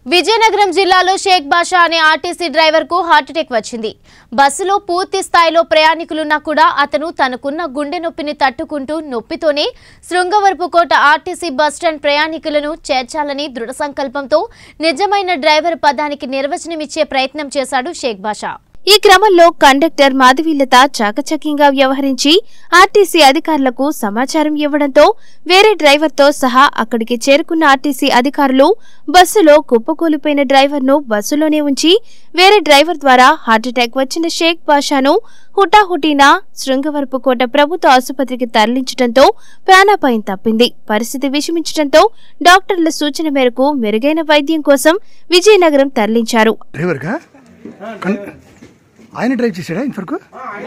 విజయనగరం జిల్లాలో షేక్ బాషా అనే RTC driver కు హార్ట్అటాక్ వచ్చింది బస్సులో పూర్తి స్థాయిలో ప్రయాణికులున్నా కూడా అతను తనకున్న గుండె నొప్పిని తట్టుకుంటూ నొప్పితోనే శృంగవరపుకోట ఆర్టీసీ బస్టాండ్ ప్రయాణికులను చేర్చాలని దృఢ సంకల్పంతో నిజమైన డ్రైవర్ పదానికి నిర్వచనమిచ్చే ప్రయత్నం చేశాడు షేక్ బాషా ఈ క్రమంలో కండక్టర్ మాధవీలత చాకచక్యంగా వ్యవహరించి ఆర్టీసీ అధికారులకు సమాచారం ఇవ్వడంతో వేరే డ్రైవర్తో సహా అక్కడికి చేరుకున్న ఆర్టీసీ అధికారులు బస్సులో కుప్పకూలిపోయిన డ్రైవర్ను బస్సులోనే ఉంచి వేరే డ్రైవర్ ద్వారా హార్ట్అటాక్ వచ్చిన షేక్ బాషాను హుటాహుటీనా శృంగవరపుకోట ప్రభుత్వ ఆసుపత్రికి తరలించడంతో ప్రాణాపాయం తప్పింది పరిస్థితి విషమించడంతో డాక్టర్ల సూచన మేరకు మెరుగైన వైద్యం కోసం విజయనగరం తరలించారు డ్రైవర్గా కన్- ఆయన డ్రైవ్ చేశాడా ఇంతవరకు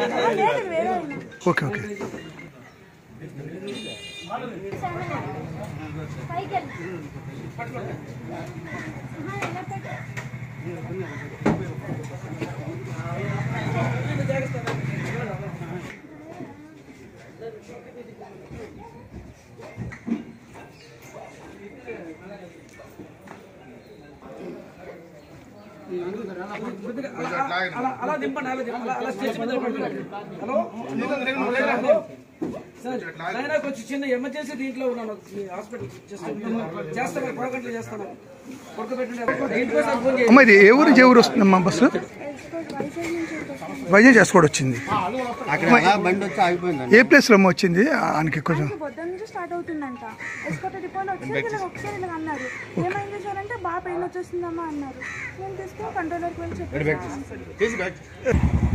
ఓకే ఓకే అలా అలా దింపండి అలా దింపండి అలా స్టేజ్ మీద నిలబడండి. హలో సార్ నాయన కొంచెం చిన్న ఎమర్జెన్సీ దీంట్లో ఉన్నాను మీ హాస్పిటల్ చేస్తాను చేస్తాను పదకొంటలు చేస్తాను పడుకోబెట్టండి ఇంట్లో సార్ ఫోన్ చేయండి అమ్మ ఇది ఏ ఊరు నుంచి ఏ ఊరు వస్తుందమ్మా బస్సు వైజాగ్ చేసుకోవడం వచ్చింది అక్కడ అలా బండి వచ్చి ఆగిపోయిందండి ఏ ప్లేస్లో అమ్మ వచ్చింది ఆయనకి కొంచెం పొద్దున్న నుంచి స్టార్ట్ అవుతుందంట ఎస్కోట డిపోలో వచ్చి ఇలా ఒకసారి ఇలా అన్నారు ఏమైంది సార్ అంటే బాగా పెయిన్ వచ్చేస్తుందమ్మా అన్నారు నేను తీసుకుని కంట్రోలర్కి వెళ్ళి చెప్పాను